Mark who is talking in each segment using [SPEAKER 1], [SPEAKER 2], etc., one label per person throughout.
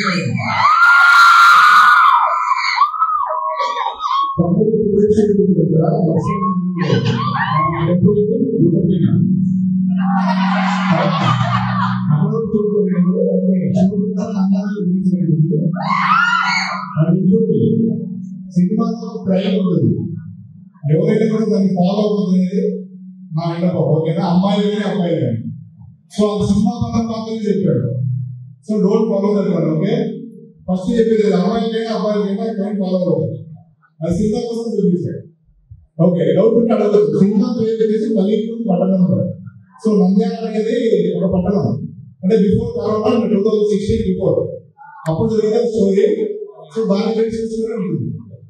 [SPEAKER 1] విజయమైంది
[SPEAKER 2] తమ్ముడు ప్రేక్షకుల దగ్గర వర్షం ఎప్పుడు గుర్తుపోయినా అమలు ఇంకోటి సినిమాలో ట్రైల్ ఉంటుంది ఎవరైనా కూడా దాన్ని ఫాలో అవుతుంది నా విన్నపం ఓకేనా అమ్మాయిలు కానీ అబ్బాయిలు కానీ సో అది సినిమా పరంగా మాత్రమే చెప్పాడు so don't follow that one okay first చెప్పేది అమ్మాయిలకైనా అబ్బాయిలకైనా కానీ ఫాలో అవ్వదు అది సినిమా కోసం చూపించాడు ఓకే డౌట్ ఉంటే అడగదు సినిమా పేరు వచ్చేసి పల్లెటూరు పట్టణం సో నంద్యాల అనేది ఒక పట్టణం అంటే before corona two thousand sixteen before అప్పుడు జరిగిన స్టోరీ సో దాని బేస్ చేసుకుని ఉంటుంది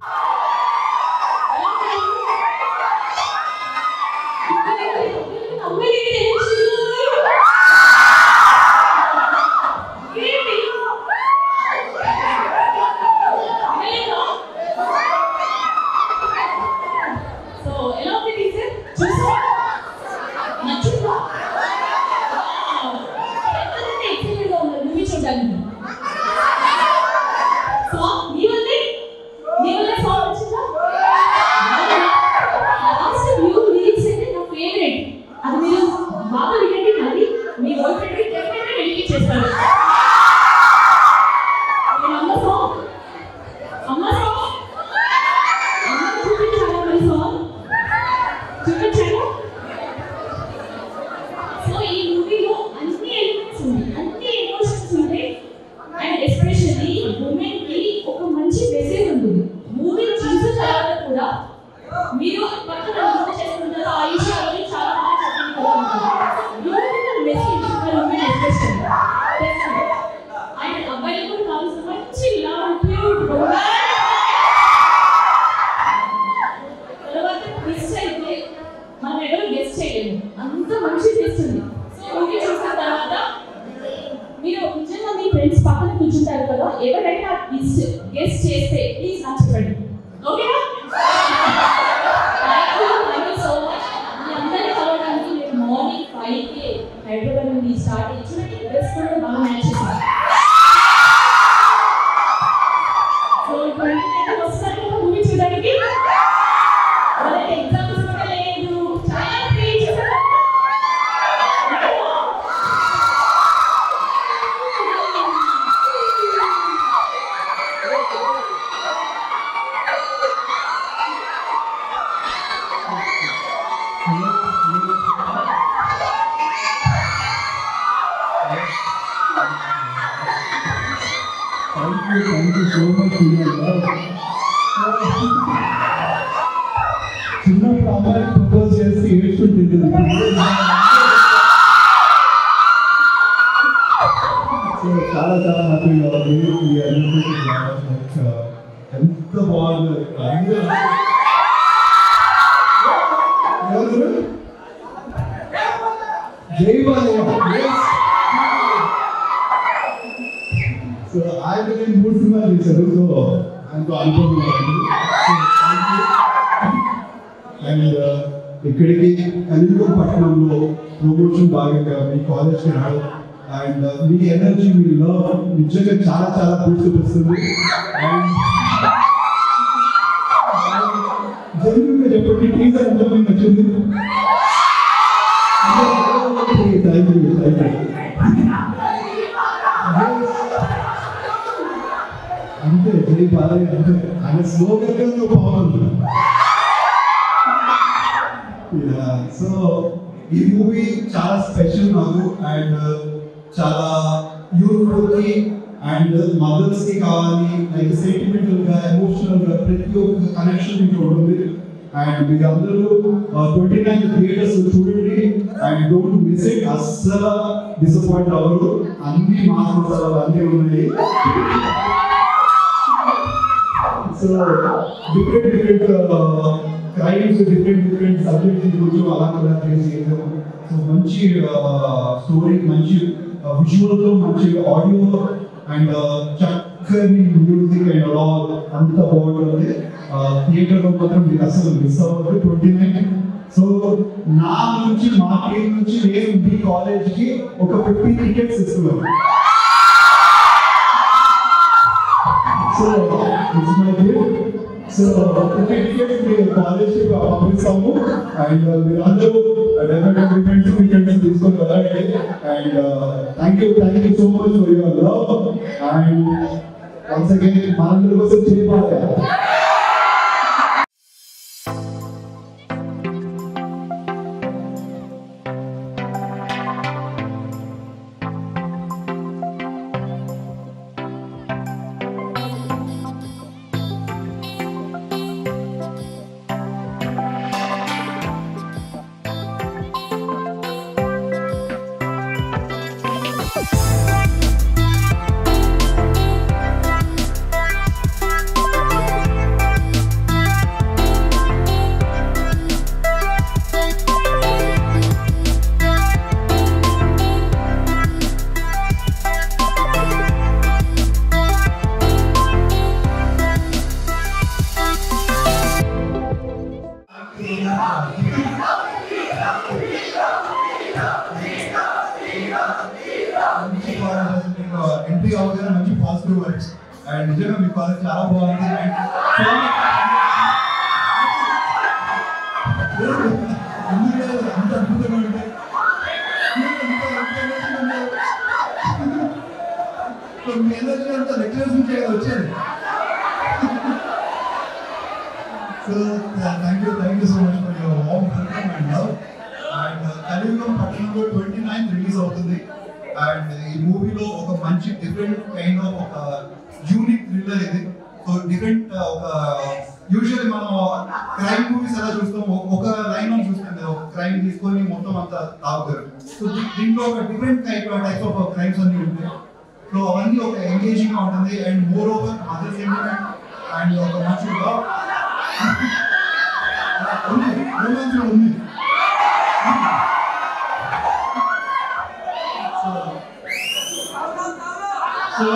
[SPEAKER 3] సో ఎలా ఉంది టీచర్ చూసారా నచ్చిందా ఎంతమంది ఎక్సైటెడ్గా ఉన్నారు మూవీ చూడడానికి సో నీ వల్లే నీ వల్లే సాంగ్ వచ్చిందా లాస్ట్ వ్యూ లిరిక్స్ అయితే నా ఫేవరెట్ అది మీరు బాగా వినండి మళ్ళీ మీ బాయ్ ఫ్రెండ్కి డెఫినెట్గా డెడికేట్ చేస్తారు నేను అమ్మ సాంగ్ అమ్మ సాంగ్ అమ్మ చూపించాలా మరి సాంగ్ చూపించాను సో ఈ మూవీలో అన్ని ఎలిమెంట్స్ ఉన్నాయి అన్ని ఎమోషన్స్ ఉంటాయి అండ్ ఎస్పెషల్లీ ఉమెన్ కి ఒక మంచి మెసేజ్ ఉంటుంది మూవీ చూసిన తర్వాత కూడా మీరు పక్కన నోట్ చేసుకుంటారు ఆయుష్ అని చాలా మంది చెప్పింది beautiful message for women especially and అబ్బాయిలు కూడా కావాల్సిన మంచి లవ్ క్యూట్ తర్వాత ట్విస్ట్ అయితే మనం ఎవరు గెస్ట్ చేయలేము అంత మంచి ట్విస్ట్ ఉంది సో మూవీ చూసిన తర్వాత మీరు నిజంగా మీ ఫ్రెండ్స్ పక్కన కూర్చుంటారు కదా ఎవరైనా ట్విస్ట్ గెస్ట్ చేస్తే ప్లీజ్ నాకు చెప్పండి ఓకేనా thank you thank you so much మీ అందరినీ కలవడానికి నేను మార్నింగ్ ఫైవ్కి హైదరాబాద్ నుండి స్టార్ట్ అయ్యి చూడండి డ్రెస్ కూడా బాగా మ్యాచ్ చేశాను సో ట్వంటీ నైన్ వస్తారు కదా మూవీ చూడడానికి వాళ్ళకి ఎగ్జామ్స్ కూడా లేదు చాలా ఫ్రీ చేశారు
[SPEAKER 2] thank you thank you so much చిన్నప్పుడు అమ్మాయికి ప్రపోజ్ చేసి ఏడ్చుకుంటుంది సో చాలా చాలా హ్యాపీగా ఉంది ఈ అనుభూతి చాలా much, uh, ఎంత బాగుంది అందరూ ఎవరు? జై బాలయ్య సో ఆయన నేను మూడు సినిమాలు చేశారు సో ఆయనతో అనుభవం అండ్ ఇక్కడికి కలీంగూర్ పట్టణంలో ప్రమోషన్ భాగంగా మీ కాలేజ్కి రావడం అండ్ మీ ఎనర్జీ మీ లవ్ నిజంగా చాలా చాలా పూర్తిస్తుంది అండ్ జెన్యున్గా చెప్పండి టీజర్ ఎంత మంది నచ్చింది థ్యాంక్ యూ థ్యాంక్ యూ అంతే జై బాలయ్య అంతే ఆయన స్లోగన్ పవన్ సో ఈ మూవీ చాలా స్పెషల్ నాకు అండ్ చాలా యూత్ఫుల్ కి అండ్ మదర్స్ కి కావాలి లైక్ సెంటిమెంటల్ గా ఎమోషనల్ గా ప్రతి ఒక్క కనెక్షన్ మీకు ఉంటుంది అండ్ మీరు అందరూ ట్వంటీ నైన్ థియేటర్స్ చూడండి అండ్ డోంట్ మిస్ ఇట్ అస్సలు డిసప్పాయింట్ అవ్వరు అన్ని మాట్లాడాలి అన్నీ ఉన్నాయి so different different crimes different different subjects గురించి అలా కూడా ఫేస్ చేసాము సో మంచి స్టోరీ మంచి విజువల్తో మంచి ఆడియో అండ్ చక్కని మ్యూజిక్ అండ్ అలా అంత బాగుంటుంది థియేటర్లో మాత్రం మీరు అసలు మిస్ అవ్వదు ట్వంటీ నైన్ సో నా నుంచి మా టీం నుంచి నేను మీ కాలేజ్కి ఒక ఫిఫ్టీ టికెట్స్ ఇస్తున్నాను
[SPEAKER 1] so it's my gift so ఒక టికెట్ మీ కాలేజ్ పంపిస్తాము అండ్ మీరందరూ డెఫినెట్గా మీ ఫ్రెండ్స్ మీ ఫ్రెండ్స్ తీసుకొని వెళ్ళండి and thank you thank you so much for your love and once again మనందరి కోసం చేయాలి
[SPEAKER 4] ఎంట్రీ అవగానే మంచి పాజిటివ్ వైబ్స్ అండ్ నిజంగా మీ కాలేజ్ చాలా బాగుంది And ఎందుకు లేదు? అంత అద్భుతంగా ఉంటే మీ ఎనర్జీ అంతా లెక్చరర్స్ నుంచే కదా వచ్చేది so thank you thank you so much for your warm welcome and love and Kaliyugam పట్టణంలో ట్వంటీ నైన్ రిలీజ్ అవుతుంది అండ్ ఈ మూవీలో ఒక మంచి డిఫరెంట్ కైండ్ ఆఫ్ ఒక యూనిక్ థ్రిల్లర్ ఇది సో డిఫరెంట్ ఒక యూజువల్లీ మనం క్రైమ్ మూవీస్ ఎలా చూస్తాం ఒక- ఒక లైన్ ఆఫ్ చూస్తాం కదా ఒక క్రైమ్ తీసుకొని మొత్తం అంతా తాగుతారు సో దీ- దీంట్లో ఒక different type type of crimes అన్ని ఉంటాయి సో అవన్నీ ఒక ఎంగేజింగ్ గా ఉంటుంది and moreover mother sentiment and ఒక మంచి love. ఉంది రొమాన్స్ కూడా ఉంది సో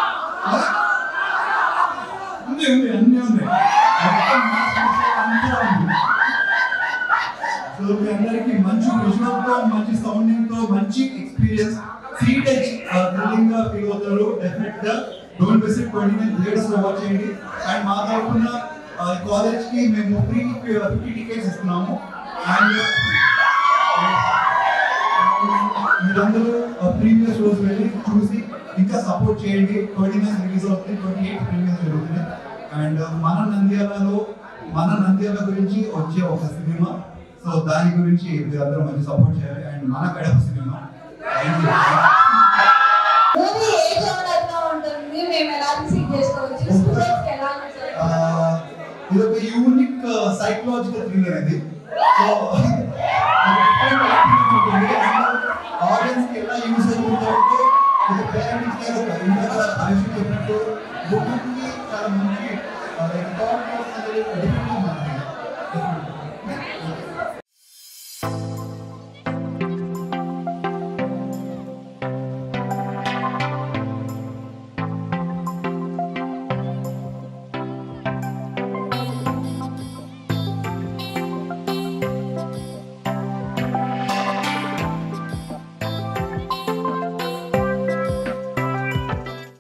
[SPEAKER 4] ఉంది ఉంది అన్నీ ఉన్నాయి మొత్తం అంతా ఉంది సో మీ అందరికి మంచి విజువల్ తో మంచి సౌండింగ్ తో మంచి ఎక్స్పీరియన్స్ త్రీ టచ్ థ్రిల్లింగ్ గా ఫీల్ అవుతారు డెఫినెట్ గా don't miss it twenty nine theatres లో వాచ్ చేయండి అండ్ మా తరఫున కాలేజ్ కి మేము ఫ్రీ ఫిఫ్టీ టికెట్స్ ఇస్తున్నాము అండ్ మీరందరూ ప్రీవియస్ రోజు వెళ్ళి చూసి ఇంకా సపోర్ట్ చేయండి ట్వంటీ నైన్ రిలీజ్ అవుతుంది ట్వంటీ ఎయిట్ ప్రీవియస్ జరుగుతుంది అండ్ మన నంద్యాలలో మన నంద్యాల గురించి వచ్చే ఒక సినిమా సో దాని గురించి మీరందరూ మంచి సపోర్ట్ చేయాలి అండ్ మన Kadapa cinema thank you
[SPEAKER 5] movie ఏ జోనర్ లో ఉంటుంది మేము ఎలా రిసీవ్ చేసుకోవచ్చు స్టూడెంట్స్ ఎలా ఉంటుంది
[SPEAKER 4] ఆ, ఇది ఒక యూనిక్ సైకలాజికల్ థ్రిల్లర్ ఇది సో ఆడియన్స్ కి ఎలా యూజ్ అవుతుంది అంటే ఇది పేరెంట్స్ కి ఒక ఇంటర్ ఆయుష్ చెప్పినట్టు బుక్ కి చాలా మంచి థాట్ అనేది డిఫరెంట్